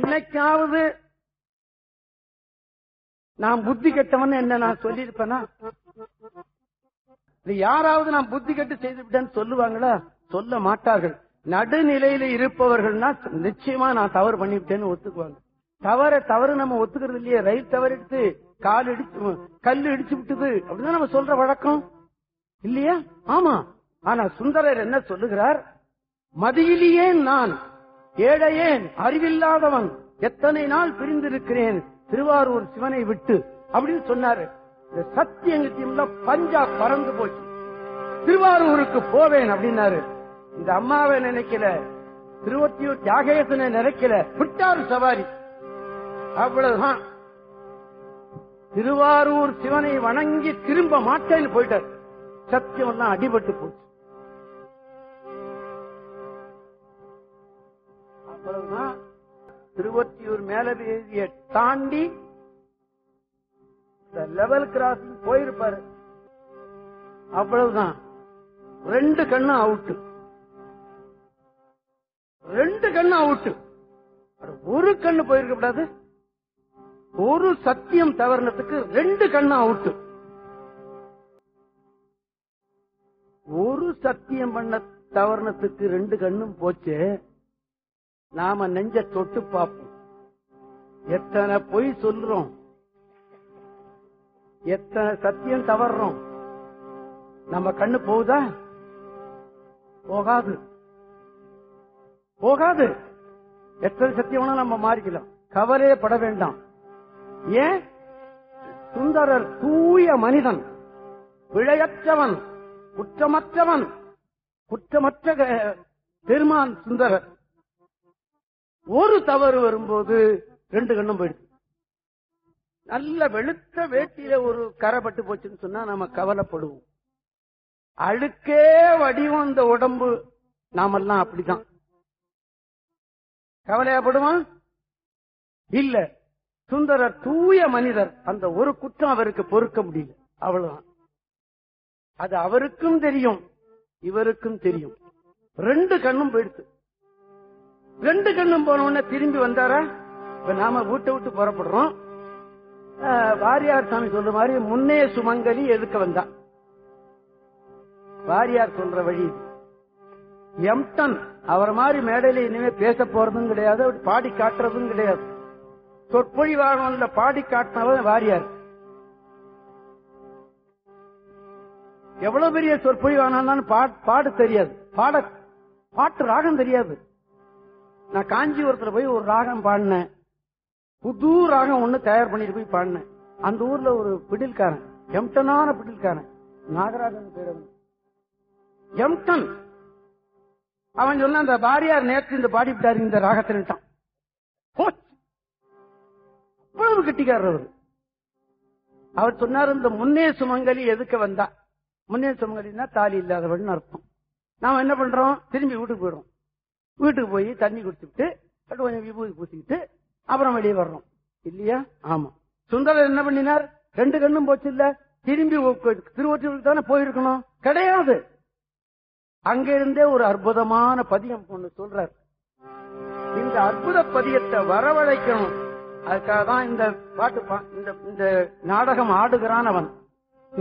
என்னைக்காவது நான் புத்தி கெட்டவன் என்ன நான் சொல்லியிருப்பேனா இது யாராவது நான் புத்தி கெட்டு செய்து விட்டேன்னு சொல்லுவாங்களா சொல்ல மாட்டார்கள் நடுநிலையில இருப்பவர்கள்னா நிச்சயமா நான் தவறு பண்ணிவிட்டேன்னு ஒத்துக்குவாங்க தவற தவறு நம்ம ஒத்துக்கிறது இல்லையே ரயில் தவறு எடுத்து கால் இடிச்சு கல் இடிச்சு விட்டது அப்படிதான் நம்ம சொல்ற வழக்கம் இல்லையா ஆமா ஆனா சுந்தரர் என்ன சொல்லுகிறார் மதியிலேயே நான் ஏழையேன் அறிவில்லாதவன் எத்தனை நாள் பிரிந்திருக்கிறேன் திருவாரூர் சிவனை விட்டு அப்படின்னு சொன்னாரு இந்த சத்தியங்கத்தியம்ல பஞ்சா பறந்து போச்சு திருவாரூருக்கு போவேன் அப்படின்னாரு இந்த அம்மாவை நினைக்கல திருவொத்தியூர் தியாகேசனை நினைக்கல விட்டாரு சவாரி அவ்வளவுதான் திருவாரூர் சிவனை வணங்கி திரும்ப மாட்டேன்னு போயிட்டார் சத்தியம் எல்லாம் அடிபட்டு போச்சு அவ்வளவுதான் திருவொத்தியூர் மேலவேதியை தாண்டி லெவல் கிராஸ் போயிருப்பாரு அவ்வளவுதான் ரெண்டு கண்ணும் அவுட்டு ரெண்டு கண்ணும் அவுட்டு ஒரு கண்ணு போயிருக்க கூடாது ஒரு சத்தியம் தவறுனதுக்கு ரெண்டு கண்ணும் அவுட்டு ஒரு சத்தியம் பண்ண தவறுனத்துக்கு ரெண்டு கண்ணும் போச்சு நாம நெஞ்ச தொட்டு பார்ப்போம் எத்தனை பொய் சொல்றோம் எத்தனை சத்தியம் தவறுறோம் நம்ம கண்ணு போகுதா போகாது போகாது எத்தனை சத்தியம்னா நம்ம மாறிக்கலாம் கவலையே பட வேண்டாம் ஏன் சுந்தரர் தூய மனிதன் பிழையற்றவன் குற்றமற்றவன் குற்றமற்ற க- பெருமான் சுந்தரர் ஒரு தவறு வரும்போது ரெண்டு கண்ணும் போயிடுது நல்ல வெளுத்த வேட்டியில ஒரு கரை பட்டு போச்சுன்னு சொன்னா நம்ம கவலைப்படுவோம் அழுக்கே வடிவம் இந்த உடம்பு நாமெல்லாம் அப்படிதான் கவலையாப்படுவான் இல்ல சுந்தரர் தூய மனிதர் அந்த ஒரு குற்றம் அவருக்கு பொறுக்க முடியல அவ்வளவுதான் அது அவருக்கும் தெரியும் இவருக்கும் தெரியும் ரெண்டு கண்ணும் போயிடுச்சு ரெண்டு கண்ணும் போன உடனே திரும்பி வந்தாரா இப்ப நாம வீட்டை விட்டு புறப்படுறோம் ஆஹ், வாரியார் சாமி சொல்ற மாதிரி முன்னே சுமங்கலி எதுக்க வந்தா வாரியார் சொல்ற வழி இது. எம்டன் அவர் மாதிரி மேடையில இனிமே பேச போறதும் கிடையாது அவர் பாடி காட்டுறதும் கிடையாது சொற்பொழிவாகல பாடி காட்டினவன் வாரியார் எவ்வளவு பெரிய சொற்பொழிவானாலும் பா- பாட தெரியாது பாட பாட்டு ராகம் தெரியாது நான் காஞ்சிபுரத்துல போய் ஒரு ராகம் பாடினேன் புது ராகம் ஒண்ணு தயார் பண்ணிட்டு போய் பாடினேன் அந்த ஊர்ல ஒரு பிடில்காரன் எம்டனான பிடில்காரன் நாகராஜன் பேர் அவன். எம்டன் அவன் சொன்ன அந்த பாரியார் நேற்று இந்த பாடிவிட்டாரு இந்த ராகத்தின்ட்டான் போச்சு. அவ்வளவு கட்டிக்காரர் அவர் அவர் சொன்னார் இந்த முன்னே சுமங்கலி எதுக்க வந்தா முன்னே சுமங்கலின்னா தாலி இல்லாதவன் அர்த்தம் நாம என்ன பண்றோம் திரும்பி வீட்டுக்கு போயிடுறோம் வீட்டுக்கு போய் தண்ணி குடிச்சுட்டு அப்படி கொஞ்சம் விபூதி பூசிக்கிட்டு அப்புறம் வெளியே வர்றோம் இல்லையா ஆமா சுந்தரர் என்ன பண்ணினார் ரெண்டு கண்ணும் போச்சு இல்ல திரும்பி திருவொற்றியூருக்கு தானே போயிருக்கணும் கிடையாது அங்க இருந்தே ஒரு அற்புதமான பதியம் ஒண்ணு சொல்றார் இந்த அற்புத பதியத்தை வரவழைக்கணும் அதுக்காக தான் இந்த பாட்டு பா- இந்த இந்த நாடகம் ஆடுகிறான் அவன்